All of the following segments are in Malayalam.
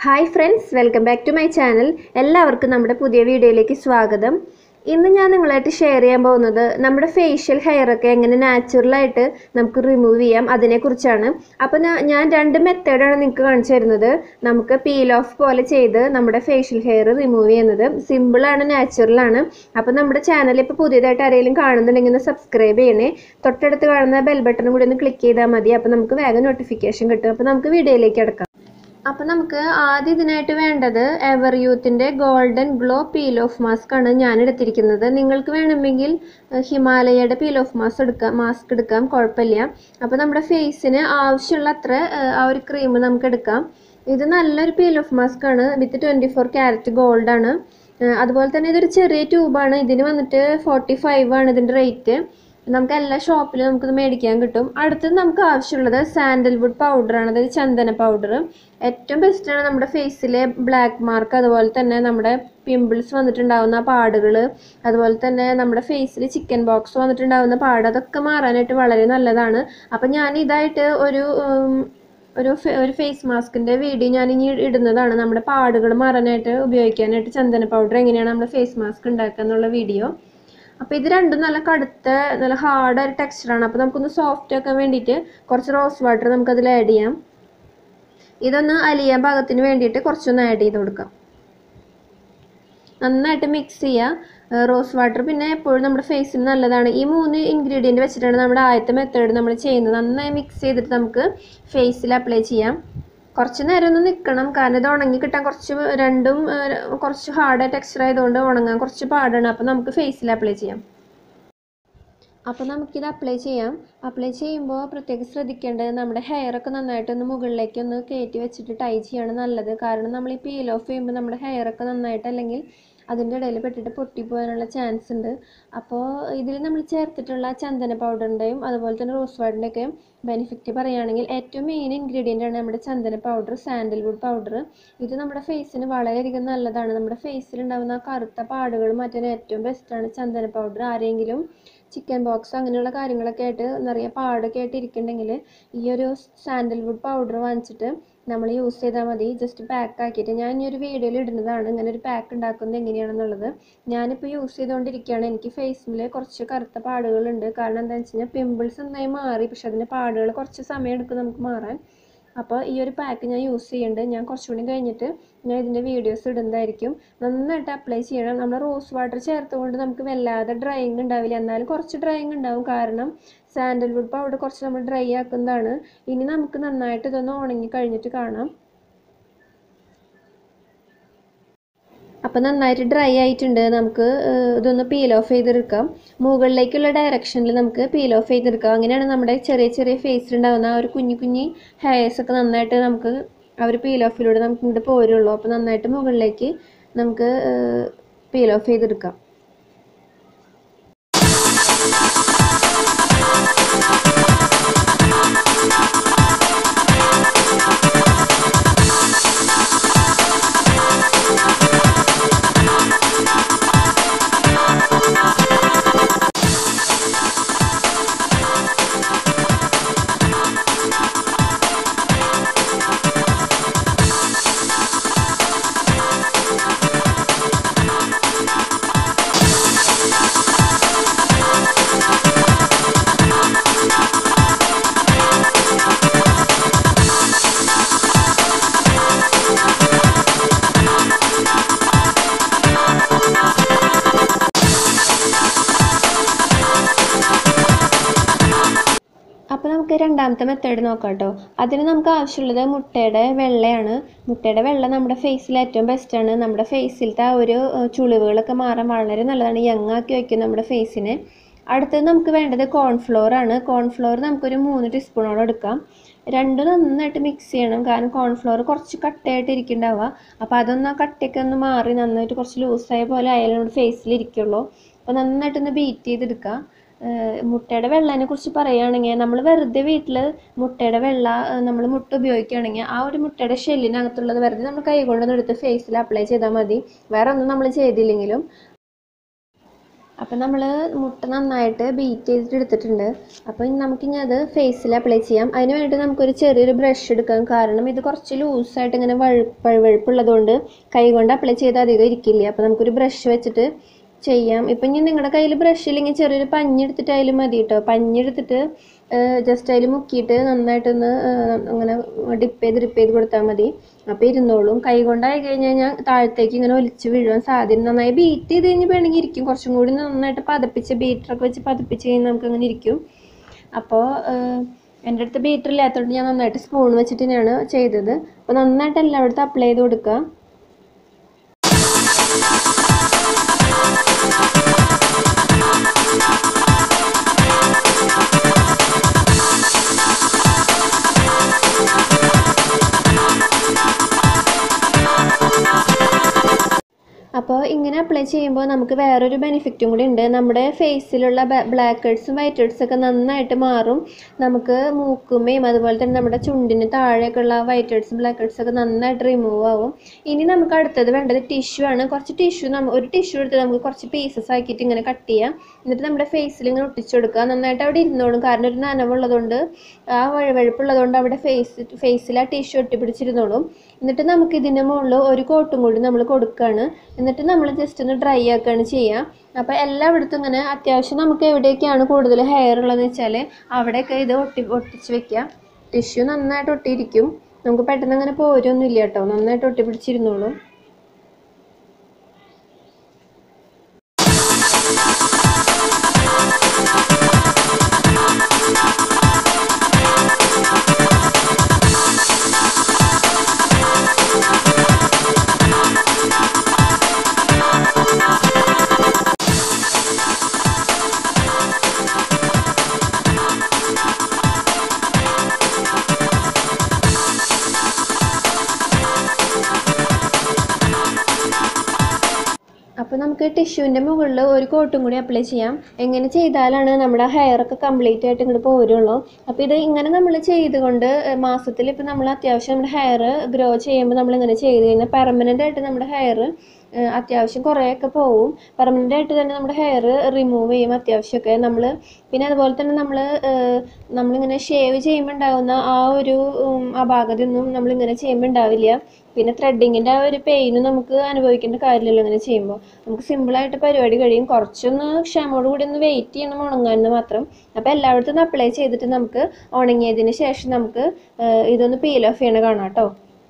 hi friends welcome back to my channel എല്ലാവർക്കും നമ്മുടെ പുതിയ വീഡിയോയിലേക്ക് സ്വാഗതം ഇന്ന് ഞാൻ നിങ്ങളായിട്ട് ഷെയർ ചെയ്യാൻ പോകുന്നത് നമ്മുടെ ഫേഷ്യൽ ഹെയറൊക്കെ എങ്ങനെ നാച്ചുറലായിട്ട് നമുക്ക് റിമൂവ് ചെയ്യാം അതിനെക്കുറിച്ചാണ് അപ്പോൾ ഞാൻ രണ്ട് മെത്തേഡാണ് നിങ്ങൾക്ക് കാണിച്ചു തരുന്നത് നമുക്ക് പീൽ ഓഫ് പോലെ ചെയ്ത് നമ്മുടെ ഫേഷ്യൽ ഹെയർ റിമൂവ് ചെയ്യുന്നത് സിമ്പിളാണ് നാച്ചുറലാണ് അപ്പോൾ നമ്മുടെ ചാനൽ ഇപ്പോൾ പുതിയതായിട്ട് ആരെങ്കിലും കാണുന്നുണ്ടെങ്കിൽ ഒന്ന് സബ്സ്ക്രൈബ് ചെയ്യണേ തൊട്ടടുത്ത് കാണുന്ന ബെൽ ബട്ടൺ കൂടി ഒന്ന് ക്ലിക്ക് ചെയ്താൽ മതി അപ്പോൾ നമുക്ക് വേഗം നോട്ടിഫിക്കേഷൻ കിട്ടും അപ്പോൾ നമുക്ക് വീഡിയോയിലേക്ക് കിടക്കാം അപ്പോൾ നമുക്ക് ആദ്യം ഇതിനായിട്ട് വേണ്ടത് എവർ യൂത്തിൻ്റെ golden glow peel off mask ആണ് ഞാൻ എടുത്തിരിക്കുന്നത് നിങ്ങൾക്ക് വേണമെങ്കിൽ ഏഹ്, ഹിമാലയയുടെ പീൽ ഓഫ് മാസ്ക് എടുക്കാം മാസ്ക് എടുക്കാം കുഴപ്പമില്ല അപ്പോൾ നമ്മുടെ ഫേസിന് ആവശ്യമുള്ള അത്ര ഏഹ്, ആ ഒരു ക്രീം നമുക്ക് എടുക്കാം ഇത് നല്ലൊരു പീൽ ഓഫ് മാസ്ക് ആണ് with twenty four carat gold ആണ് ഏഹ്, അതുപോലെ തന്നെ ഇതൊരു ചെറിയ ട്യൂബാണ് ഇതിന് വന്നിട്ട് ഫോർട്ടി ഫൈവ് ആണ് ഇതിൻ്റെ റേറ്റ് നമുക്ക് എല്ലാ ഷോപ്പിലും നമുക്കിത് മേടിക്കാൻ കിട്ടും അടുത്തത് നമുക്ക് ആവശ്യമുള്ളത് സാൻഡൽവുഡ് പൗഡറാണ് അതായത് ചന്ദന പൗഡർ ഏറ്റവും ബെസ്റ്റാണ് നമ്മുടെ ഫേസിലെ ബ്ലാക്ക് മാർക്ക് അതുപോലെ തന്നെ നമ്മുടെ പിമ്പിൾസ് വന്നിട്ടുണ്ടാവുന്ന പാടുകൾ അതുപോലെ തന്നെ നമ്മുടെ ഫേസിൽ ചിക്കൻ ബോക്സ് വന്നിട്ടുണ്ടാവുന്ന പാട് അതൊക്കെ മാറാനായിട്ട് വളരെ നല്ലതാണ് അപ്പം ഞാൻ ഇതായിട്ട് ഒരു ഉം, ഒരു ഫെ- ഒരു ഫേസ് മാസ്കിൻ്റെ വീഡിയോ ഞാൻ ഇനി ഇടുന്നതാണ് നമ്മുടെ പാടുകൾ മാറാനായിട്ട് ഉപയോഗിക്കാനായിട്ട് ചന്ദന പൗഡർ എങ്ങനെയാണ് നമ്മുടെ ഫേസ് മാസ്ക് ഉണ്ടാക്കുക എന്നുള്ള വീഡിയോ അപ്പോൾ ഇത് രണ്ടും നല്ല കടുത്ത നല്ല ഹാർഡ് ഒരു ടെക്സ്ചറാണ് അപ്പോൾ നമുക്കൊന്ന് സോഫ്റ്റ് ആക്കാൻ വേണ്ടിയിട്ട് കുറച്ച് റോസ് വാട്ടർ നമുക്കതിൽ ആഡ് ചെയ്യാം ഇതൊന്ന് അലിയാൻ പാകത്തിന് വേണ്ടിയിട്ട് കുറച്ചൊന്ന് ആഡ് ചെയ്ത് കൊടുക്കാം നന്നായിട്ട് മിക്സ് ചെയ്യുക റോസ് വാട്ടർ പിന്നെ എപ്പോഴും നമ്മുടെ ഫേസിന് നല്ലതാണ് ഈ മൂന്ന് ഇൻഗ്രീഡിയൻറ്റ് വെച്ചിട്ടാണ് നമ്മുടെ ആദ്യത്തെ മെത്തേഡ് നമ്മൾ ചെയ്യുന്നത് നന്നായി മിക്സ് ചെയ്തിട്ട് നമുക്ക് ഫേസിൽ അപ്ലൈ ചെയ്യാം കുറച്ച് നേരം ഒന്ന് നിൽക്കണം കാരണം ഇത് ഉണങ്ങി കിട്ടാൻ കുറച്ച് രണ്ടും ഏഹ്, കുറച്ച് ഹാർഡ് ടെക്സ്ചർ ആയതുകൊണ്ട് ഉണങ്ങാൻ കുറച്ച് പാടാണ് അപ്പോൾ നമുക്ക് ഫേസിൽ അപ്ലൈ ചെയ്യാം അപ്പോൾ നമുക്കിത് അപ്ലൈ ചെയ്യാം അപ്ലൈ ചെയ്യുമ്പോൾ പ്രത്യേകം ശ്രദ്ധിക്കേണ്ടത് നമ്മുടെ ഹെയർ ഒക്കെ നന്നായിട്ട് ഒന്ന് മുകളിലേക്ക് ഒന്ന് കയറ്റി വെച്ചിട്ട് ടൈ ചെയ്യാണ് നല്ലത് കാരണം നമ്മൾ ഈ പീൽ ഓഫ് ചെയ്യുമ്പോൾ നമ്മുടെ ഹെയർ ഒക്കെ നന്നായിട്ട് അല്ലെങ്കിൽ അതിൻ്റെ ഇടയിൽ പെട്ടിട്ട് പൊട്ടിപ്പോകാനുള്ള ചാൻസ് ഉണ്ട് അപ്പോൾ ഇതിൽ നമ്മൾ ചേർത്തിട്ടുള്ള ചന്ദന പൗഡറിൻ്റെയും അതുപോലെ തന്നെ റോസ് വാട്ടറിൻ്റെയൊക്കെ ബെനിഫിറ്റ് പറയുകയാണെങ്കിൽ ഏറ്റവും മെയിൻ ഇൻഗ്രീഡിയൻ്റ് ആണ് നമ്മുടെ ചന്ദന പൗഡർ സാൻഡൽവുഡ് പൗഡർ ഇത് നമ്മുടെ ഫേസിന് വളരെയധികം നല്ലതാണ് നമ്മുടെ ഫേസിൽ ഉണ്ടാകുന്ന ആ കറുത്ത പാടുകൾ മാറ്റാൻ ഏറ്റവും ബെസ്റ്റാണ് ചന്ദന പൗഡർ ആരെങ്കിലും ചിക്കൻ ബോക്സ് അങ്ങനെയുള്ള കാര്യങ്ങളൊക്കെ ആയിട്ട് നിറയെ പാടൊക്കെ ആയിട്ട് ഇരിക്കുന്നുണ്ടെങ്കിൽ ഈ ഒരു സാൻഡൽവുഡ് പൗഡർ വാങ്ങിച്ചിട്ട് നമ്മൾ യൂസ് ചെയ്താൽ മതി ജസ്റ്റ് പാക്ക് ആക്കിയിട്ട് ഞാൻ ഈ ഒരു വീഡിയോയിൽ ഇടുന്നതാണ് ഇങ്ങനെ ഒരു പാക്ക് ഉണ്ടാക്കുന്നത് എങ്ങനെയാണെന്നുള്ളത് ഞാനിപ്പോൾ യൂസ് ചെയ്തുകൊണ്ടിരിക്കുകയാണ് എനിക്ക് ഫേസിൽ കുറച്ച് കറുത്ത പാടുകളുണ്ട് കാരണം എന്താണെന്ന് വെച്ച് കഴിഞ്ഞാൽ പിമ്പിൾസ് നന്നായി മാറി പക്ഷെ അതിൻ്റെ പാടുകൾ കുറച്ച് സമയം എടുക്കും നമുക്ക് മാറാൻ അപ്പോൾ ഈ ഒരു പാക്ക് ഞാൻ യൂസ് ചെയ്യുന്നുണ്ട് ഞാൻ കുറച്ചുകൂടി കഴിഞ്ഞിട്ട് ഞാൻ ഇതിൻ്റെ വീഡിയോസ് ഇടുന്നതായിരിക്കും നന്നായിട്ട് അപ്ലൈ ചെയ്യണം നമ്മൾ റോസ് വാട്ടർ ചേർത്തുകൊണ്ട് നമുക്ക് വല്ലാതെ ഡ്രൈയിങ് ഉണ്ടാവില്ല എന്നാലും കുറച്ച് ഡ്രൈയിങ് ഉണ്ടാവും കാരണം സാൻഡൽവുഡ് പൗഡർ കുറച്ച് നമ്മൾ ഡ്രൈ ആക്കുന്നതാണ് ഇനി നമുക്ക് നന്നായിട്ട് ഇതൊന്ന് ഉണങ്ങി കഴിഞ്ഞിട്ട് കാണാം അപ്പോൾ നന്നായിട്ട് ഡ്രൈ ആയിട്ടുണ്ട് നമുക്ക് ഏഹ്, ഇതൊന്ന് പീൽ ഓഫ് ചെയ്തെടുക്കാം മുകളിലേക്കുള്ള ഡയറക്ഷനിൽ നമുക്ക് പീൽ ഓഫ് ചെയ്തെടുക്കാം അങ്ങനെയാണ് നമ്മുടെ ചെറിയ ചെറിയ ഫേസിലുണ്ടാകുന്ന ആ ഒരു കുഞ്ഞു കുഞ്ഞി ഹെയർസ് ഒക്കെ നന്നായിട്ട് നമുക്ക് ആ ഒരു പീൽ ഓഫിലൂടെ നമുക്ക് ഇങ്ങോട്ട് പോരുള്ളൂ അപ്പോൾ നന്നായിട്ട് മുകളിലേക്ക് നമുക്ക് പീൽ ഓഫ് ചെയ്തെടുക്കാം അപ്പോൾ നമുക്ക് രണ്ടാമത്തെ മെത്തേഡ് നോക്കാം കേട്ടോ അതിന് നമുക്ക് ആവശ്യമുള്ളത് മുട്ടയുടെ വെള്ളയാണ് മുട്ടയുടെ വെള്ള നമ്മുടെ ഫേസിൽ ഏറ്റവും ബെസ്റ്റാണ് നമ്മുടെ ഫേസിലത്തെ ആ ഒരു ഏഹ്, ചുളിവുകളൊക്കെ മാറാൻ വളരെ നല്ലതാണ് യങ് ആക്കി വയ്ക്കും നമ്മുടെ ഫേസിനെ അടുത്തത് നമുക്ക് വേണ്ടത് കോൺഫ്ലോർ ആണ് കോൺഫ്ലോർ നമുക്കൊരു മൂന്ന് ടീസ്പൂണോളം എടുക്കാം രണ്ടും നന്നായിട്ട് മിക്സ് ചെയ്യണം കാരണം കോൺഫ്ലോർ കുറച്ച് കട്ടയായിട്ട് ഇരിക്കുന്നുണ്ടാവുക അപ്പോൾ അതൊന്ന് ആ കട്ടയൊക്കെ ഒന്ന് മാറി നന്നായിട്ട് കുറച്ച് ലൂസായ പോലെ ആയാലും നമ്മുടെ ഫേസിൽ ഇരിക്കുള്ളൂ അപ്പോൾ നന്നായിട്ടൊന്ന് ബീറ്റ് ചെയ്തെടുക്കുക ഏഹ് മുട്ടയുടെ വെള്ളത്തിനെ കുറിച്ച് പറയുകയാണെങ്കിൽ നമ്മൾ വെറുതെ വീട്ടിൽ മുട്ടയുടെ വെള്ള നമ്മൾ മുട്ട ഉപയോഗിക്കുകയാണെങ്കിൽ ആ ഒരു മുട്ടയുടെ ഷെല്ലിനകത്തുള്ളത് വെറുതെ നമ്മൾ കൈ കൊണ്ടൊന്ന് എടുത്ത് ഫേസിൽ അപ്ലൈ ചെയ്താൽ മതി വേറെ ഒന്നും നമ്മൾ ചെയ്തില്ലെങ്കിലും അപ്പം നമ്മൾ മുട്ട നന്നായിട്ട് ബീറ്റ് ചെയ്തിട്ട് എടുത്തിട്ടുണ്ട് അപ്പോൾ ഇനി നമുക്കിനി അത് ഫേസിൽ അപ്ലൈ ചെയ്യാം അതിന് വേണ്ടിയിട്ട് നമുക്കൊരു ചെറിയൊരു ബ്രഷ് എടുക്കാം കാരണം ഇത് കുറച്ച് ലൂസായിട്ട് ഇങ്ങനെ വഴു വഴുവഴുപ്പുള്ളതുകൊണ്ട് കൈ കൊണ്ട് അപ്ലൈ ചെയ്ത് അധികം ഇരിക്കില്ല അപ്പോൾ നമുക്കൊരു ബ്രഷ് വെച്ചിട്ട് ചെയ്യാം ഇപ്പം ഇനി നിങ്ങളുടെ കയ്യിൽ ബ്രഷ് ഇല്ലെങ്കിൽ ചെറിയൊരു പഞ്ഞി എടുത്തിട്ട് അതിൽ മതി കേട്ടോ പഞ്ഞി എടുത്തിട്ട് ജസ്റ്റ് അതിൽ മുക്കിയിട്ട് നന്നായിട്ടൊന്ന് ഏഹ്, അങ്ങനെ ഡിപ്പ് ചെയ്ത് ഡിപ്പ് ചെയ്ത് കൊടുത്താൽ മതി അപ്പോൾ ഇരുന്നോളും കൈ കൊണ്ടായി കഴിഞ്ഞ് കഴിഞ്ഞാൽ താഴത്തേക്ക് ഇങ്ങനെ ഒലിച്ച് വീഴുവാൻ സാധ്യത നന്നായി ബീറ്റ് ചെയ്ത് കഴിഞ്ഞ് വേണമെങ്കിൽ ഇരിക്കും കുറച്ചും കൂടി നന്നായിട്ട് പതപ്പിച്ച് ബീറ്ററൊക്കെ വെച്ച് പതപ്പിച്ച് കഴിഞ്ഞാൽ നമുക്ക് അങ്ങനെ ഇരിക്കും അപ്പോൾ എൻ്റെ അടുത്ത് ബീറ്റർ ഇല്ലാത്തതുകൊണ്ട് ഞാൻ നന്നായിട്ട് സ്പൂൺ വെച്ചിട്ട് തന്നെയാണ് ചെയ്തത് അപ്പോൾ നന്നായിട്ട് എല്ലായിടത്തും അപ്ലൈ ചെയ്ത് കൊടുക്കുക അപ്പോൾ ഇങ്ങനെ അപ്ലൈ ചെയ്യുമ്പോൾ നമുക്ക് വേറൊരു ബെനിഫിറ്റും കൂടി ഉണ്ട് നമ്മുടെ ഫേസിലുള്ള ബ്ലാക്ക് ഹെഡ്സും വൈറ്റ് ഹെഡ്സും ഒക്കെ നന്നായിട്ട് മാറും നമുക്ക് മൂക്കുമ്മയും അതുപോലെ തന്നെ നമ്മുടെ ചുണ്ടിന് താഴെയൊക്കെയുള്ള വൈറ്റ് ഹെഡ്സും ബ്ലാക്ക് ഹെഡ്സും ഒക്കെ നന്നായിട്ട് റിമൂവ് ആവും ഇനി നമുക്ക് അടുത്തത് വേണ്ടത് ടിഷ്യൂ ആണ് കുറച്ച് ടിഷ്യൂ നമ്മ ഒരു ടിഷ്യൂ എടുത്ത് നമുക്ക് കുറച്ച് പീസസ് ആക്കിയിട്ട് ഇങ്ങനെ കട്ട് ചെയ്യാം എന്നിട്ട് നമ്മുടെ ഫേസിൽ ഇങ്ങനെ ഒട്ടിച്ചു കൊടുക്കുക നന്നായിട്ട് അവിടെ ഇരുന്നോളും കാരണം ഒരു നനവുള്ളതുകൊണ്ട് ആ വഴുവഴുപ്പുള്ളതുകൊണ്ട് അവിടെ ഫേസ് ഫേസിൽ ആ ടിഷ്യൂ ഒട്ടിപ്പിടിച്ചിരുന്നോളും എന്നിട്ട് നമുക്ക് ഇതിൻ്റെ മുകളിൽ ഒരു കോട്ടും കൂടി നമ്മൾ കൊടുക്കുകയാണ് എന്നിട്ട് നമ്മൾ ജസ്റ്റ് ഒന്ന് ഡ്രൈ ആക്കുകയാണ് ചെയ്യുക അപ്പോൾ എല്ലായിടത്തും ഇങ്ങനെ അത്യാവശ്യം നമുക്ക് എവിടെയൊക്കെയാണ് കൂടുതൽ ഹെയർ ഉള്ളതെന്ന് വെച്ചാൽ അവിടെയൊക്കെ ഇത് ഒട്ടി ഒട്ടിച്ച് വെക്കുക ടിഷ്യൂ നന്നായിട്ട് ഒട്ടിയിരിക്കും നമുക്ക് പെട്ടെന്ന് അങ്ങനെ പോരൊന്നും ഇല്ല കേട്ടോ നന്നായിട്ട് ഒട്ടിപ്പിടിച്ചിരുന്നോളും അപ്പോൾ നമുക്ക് ടിഷ്യൂവിൻ്റെ മുകളിൽ ഒരു കോട്ടും കൂടി അപ്ലൈ ചെയ്യാം എങ്ങനെ ചെയ്താലാണ് നമ്മുടെ ഹെയർ ഒക്കെ കംപ്ലീറ്റ് ആയിട്ട് ഇങ്ങോട്ട് പോരുള്ളൂ അപ്പോൾ ഇത് ഇങ്ങനെ നമ്മൾ ചെയ്തുകൊണ്ട് മാസത്തിൽ ഇപ്പോൾ നമ്മൾ അത്യാവശ്യം നമ്മുടെ ഹെയർ ഗ്രോ ചെയ്യുമ്പോൾ നമ്മൾ ഇങ്ങനെ ചെയ്ത് കഴിഞ്ഞാൽ പെർമനൻ്റ് ആയിട്ട് നമ്മുടെ ഹെയർ അത്യാവശ്യം കുറേയൊക്കെ പോവും പെർമനൻ്റ് ആയിട്ട് തന്നെ നമ്മുടെ ഹെയർ റിമൂവ് ചെയ്യും അത്യാവശ്യമൊക്കെ നമ്മൾ പിന്നെ അതുപോലെ തന്നെ നമ്മൾ നമ്മളിങ്ങനെ ഷേവ് ചെയ്യുമ്പോൾ ഉണ്ടാകുന്ന ആ ഒരു ഉം, അപാകതയൊന്നും നമ്മളിങ്ങനെ ചെയ്യുമ്പോൾ ഉണ്ടാവില്ല പിന്നെ ത്രെഡിങ്ങിൻ്റെ ആ ഒരു പെയിനും നമുക്ക് അനുഭവിക്കേണ്ട കാര്യമില്ലല്ലോ ഇങ്ങനെ ചെയ്യുമ്പോൾ നമുക്ക് സിമ്പിളായിട്ട് പരിപാടി കഴിയും കുറച്ചൊന്ന് ക്ഷമയോട് കൂടി ഒന്ന് വെയിറ്റ് ചെയ്യണം ഉണങ്ങാനെന്ന് മാത്രം അപ്പോൾ എല്ലായിടത്തും അപ്ലൈ ചെയ്തിട്ട് നമുക്ക് ഉണങ്ങിയതിന് ശേഷം നമുക്ക് ഏഹ്, ഇതൊന്ന് പീൽ ഓഫ് ചെയ്യണ കാണാം കേട്ടോ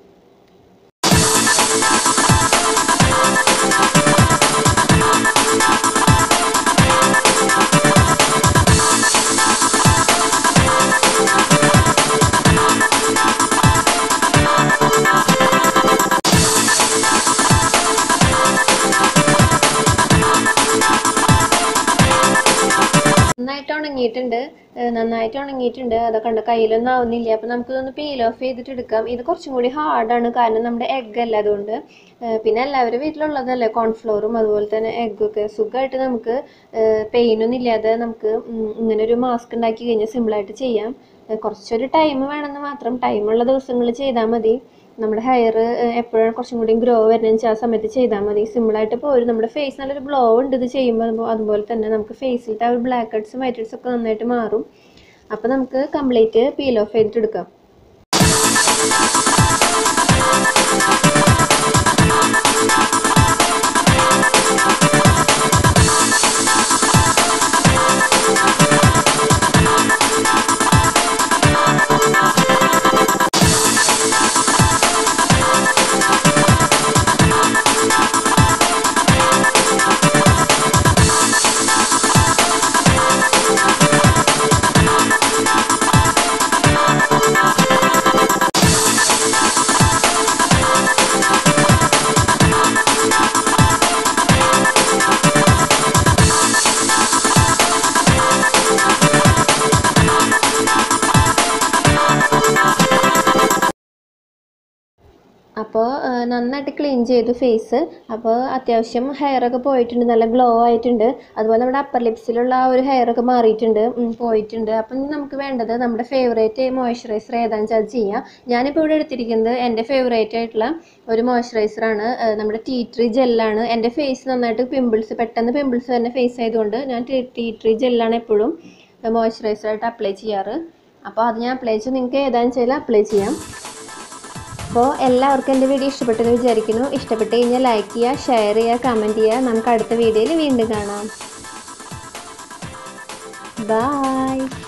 നന്നായിട്ട് ഉണങ്ങിയിട്ടുണ്ട് ഏഹ് നന്നായിട്ട് ഉണങ്ങിയിട്ടുണ്ട് അതൊക്കെ ഉണ്ട് കയ്യിലൊന്നും ആവുന്നില്ല അപ്പോൾ നമുക്കിതൊന്ന് പീൽ ഓഫ് ചെയ്തിട്ട് എടുക്കാം ഇത് കുറച്ചും കൂടി ഹാർഡാണ് കാരണം നമ്മുടെ എഗ്ഗ് അല്ല അതുകൊണ്ട് ഏഹ് പിന്നെ എല്ലാവരും വീട്ടിലുള്ളതല്ലേ കോൺഫ്ലോറും അതുപോലെ തന്നെ എഗ്ഗൊക്കെ സുഖമായിട്ട് നമുക്ക് പെയിനൊന്നും ഇല്ലാതെ നമുക്ക് ഉം ഇങ്ങനെ ഒരു മാസ്ക് ഉണ്ടാക്കി കഴിഞ്ഞാൽ സിമ്പിളായിട്ട് ചെയ്യാം ഏഹ് കുറച്ചൊരു ടൈം വേണമെന്ന് മാത്രം ടൈമുള്ള ദിവസങ്ങളിൽ ചെയ്താൽ മതി നമ്മുടെ ഹെയർ എപ്പോഴാണ് കുറച്ചും കൂടി ഗ്രോ വരുന്നതെന്ന് വെച്ചാൽ ആ സമയത്ത് ചെയ്താൽ മതി സിമ്പിളായിട്ട് പോരും നമ്മുടെ ഫേസ് നല്ലൊരു ഗ്ലോ ഉണ്ട് ഇത് ചെയ്യുമ്പോൾ അതുപോ- അതുപോലെ തന്നെ നമുക്ക് ഫേസിലത്തെ ആ ഒരു ബ്ലാക്ക് ഹെഡ്സും വൈറ്റ് ഹെഡ്സും ഒക്കെ നന്നായിട്ട് മാറും അപ്പോൾ നമുക്ക് കംപ്ലീറ്റ് പീൽ ഓഫ് ചെയ്തിട്ട് എടുക്കാം അപ്പോൾ നന്നായിട്ട് ക്ലീൻ ചെയ്തു ഫേസ് അപ്പോൾ അത്യാവശ്യം ഹെയറൊക്കെ പോയിട്ടുണ്ട് നല്ല ഗ്ലോ ആയിട്ടുണ്ട് അതുപോലെ നമ്മുടെ അപ്പർ ലിപ്സിലുള്ള ആ ഒരു ഹെയറൊക്കെ മാറിയിട്ടുണ്ട് ഉം, പോയിട്ടുണ്ട് അപ്പം ഇനി നമുക്ക് വേണ്ടത് നമ്മുടെ ഫേവറേറ്റ് മോയ്സ്ചറൈസർ ഏതാണെന്ന് വെച്ചാൽ അത് ചെയ്യാം ഞാനിപ്പോൾ ഇവിടെ എടുത്തിരിക്കുന്നത് എൻ്റെ ഫേവറേറ്റ് ആയിട്ടുള്ള ഒരു മോയ്സ്ചറൈസറാണ് നമ്മുടെ ടീ ട്രീ ജെല്ലാണ് എൻ്റെ ഫേസ് നന്നായിട്ട് പിമ്പിൾസ് പെട്ടെന്ന് പിമ്പിൾസ് വരുന്ന ഫേസ് ആയതുകൊണ്ട് ഞാൻ ടീ ട്രീ ജെല്ലാണ് എപ്പോഴും മോയ്സ്ചറൈസറായിട്ട് അപ്ലൈ ചെയ്യാറ് അപ്പോൾ അത് ഞാൻ അപ്ലൈ ചെയ്ത് നിങ്ങൾക്ക് ഏതാണെന്ന് വെച്ചാൽ അപ്ലൈ ചെയ്യാം അപ്പോൾ എല്ലാവർക്കും എൻ്റെ വീഡിയോ ഇഷ്ടപ്പെട്ടെന്ന് വിചാരിക്കുന്നു ഇഷ്ടപ്പെട്ട് കഴിഞ്ഞാൽ ലൈക്ക് ചെയ്യുക ഷെയർ ചെയ്യുക കമൻറ്റ് ചെയ്യുക നമുക്ക് അടുത്ത വീഡിയോയിൽ വീണ്ടും കാണാം ബായ്